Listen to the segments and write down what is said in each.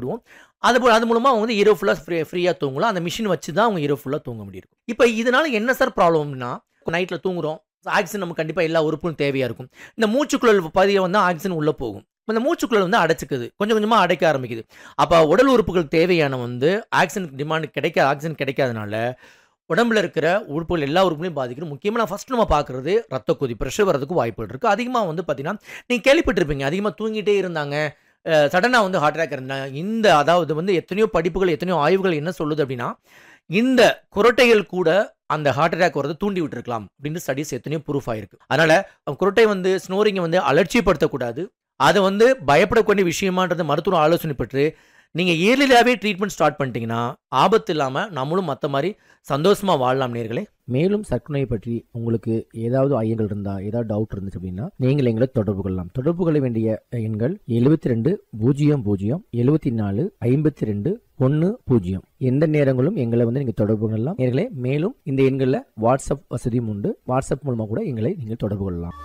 சொல்லுவோம் அது போ- அது மூலமாக அவங்க வந்து இரவு ஃபுல்லாக ஃப்ரீ ஃப்ரீயாக தூங்கலாம் அந்த மிஷின் வச்சு தான் அவங்க இரவு ஃபுல்லாக தூங்க முடியும் இப்போ இதனால என்ன சார் ப்ராப்ளம்னா நைட்டில் தூங்குறோம் ஆக்சிஜன் நமக்கு கண்டிப்பாக எல்லா உறுப்பும் தேவையாக இருக்கும் இந்த மூச்சுக்குழல் பதியை வந்து ஆக்சிஜன் உள்ளே போகும் இந்த மூச்சுக்குழல் வந்து அடைச்சிக்குது கொஞ்சம் கொஞ்சமாக அடைக்க ஆரம்பிக்குது அப்போ உடல் உறுப்புகள் தேவையான வந்து ஆக்சிஜன் டிமாண்ட் கிடைக்க ஆக்சிஜன் கிடைக்காதனால உடம்புல இருக்கிற உறுப்புகள் எல்லா உறுப்புகளையும் பாதிக்கிறது முக்கியமாக நான் ஃபஸ்ட் நம்ம பார்க்குறது ரத்த கொதி ப்ரெஷர் வரதுக்கு வாய்ப்புகள் இருக்குது அதிகமாக வந்து பார்த்தீங்கன்னா நீங்கள் கேள்விப்பட்டிருப்பீங்க அதிகமாக தூங்கிட்டே இருந்தாங்க சடனாக வந்து ஹார்ட் அட்டாக் இருந்தாங்க இந்த அதாவது வந்து எத்தனையோ படிப்புகள் எத்தனையோ ஆய்வுகள் என்ன சொல்லுது அப்படின்னா இந்த குரட்டைகள் கூட அந்த ஹார்ட் அட்டாக் வரது தூண்டி விட்டுருக்கலாம் அப்படின்னு ஸ்டடிஸ் எத்தனையோ ப்ரூஃப் ஆயிருக்கு அதனால குரட்டை வந்து ஸ்னோரிங்கை வந்து அலட்சியப்படுத்தக்கூடாது அதை வந்து பயப்படக்கூடிய விஷயமான்றது மருத்துவ ஆலோசனை பெற்று நீங்கள் இயர்லியாகவே ட்ரீட்மெண்ட் ஸ்டார்ட் பண்ணிட்டீங்கன்னா ஆபத்து இல்லாமல் நம்மளும் மற்ற மாதிரி சந்தோஷமாக வாழலாம் நேர்களே மேலும் சர்க்கரையை பற்றி உங்களுக்கு ஏதாவது ஐயங்கள் இருந்தா ஏதாவது டவுட் இருந்துச்சு அப்படின்னா நீங்கள் எங்களை தொடர்பு கொள்ளலாம் தொடர்பு கொள்ள வேண்டிய எண்கள் எழுபத்தி ரெண்டு பூஜ்ஜியம் பூஜ்ஜியம் எழுபத்தி நாலு ஐம்பத்தி ரெண்டு ஒன்று பூஜ்ஜியம் எந்த நேரங்களும் எங்களை வந்து நீங்கள் தொடர்பு கொள்ளலாம் நேர்களே மேலும் இந்த எண்களில் வாட்ஸ்அப் வசதியும் உண்டு வாட்ஸ்அப் மூலமாக கூட எங்களை நீங்கள் தொடர்பு கொள்ளலாம்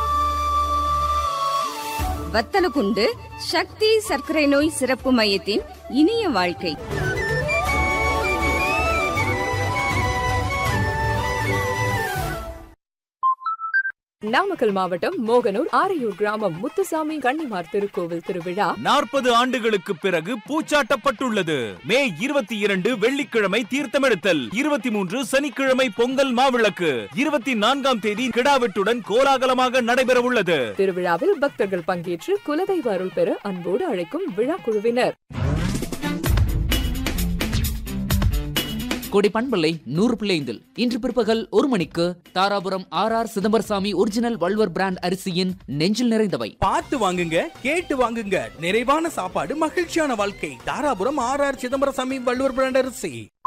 வத்தலகுண்டு சக்தி சர்க்கரை நோய் சிறப்பு மையத்தின் இனிய வாழ்க்கை நாமக்கல் மாவட்டம் மோகனூர் ஆரையூர் கிராமம் முத்துசாமி கன்னிமார் திருக்கோவில் திருவிழா நாற்பது ஆண்டுகளுக்கு பிறகு பூச்சாட்டப்பட்டுள்ளது மே இருபத்தி இரண்டு வெள்ளிக்கிழமை தீர்த்தமெடுத்தல் இருபத்தி மூன்று சனிக்கிழமை பொங்கல் மாவிளக்கு இருபத்தி நான்காம் தேதி கிடாவெட்டுடன் கோலாகலமாக நடைபெறவுள்ளது திருவிழாவில் பக்தர்கள் பங்கேற்று குலதெய்வ அருள் பெற அன்போடு அழைக்கும் விழா குழுவினர் கொடி பண்பலை நூறு பிள்ளைந்தில் இன்று பிற்பகல் ஒரு மணிக்கு Dharapuram R R Chidambarasamy original Valluvar brand அரிசியின் நெஞ்சில் நிறைந்தவை பார்த்து வாங்குங்க கேட்டு வாங்குங்க நிறைவான சாப்பாடு மகிழ்ச்சியான வாழ்க்கை Dharapuram R R Chidambarasamy Valluvar brand அரிசி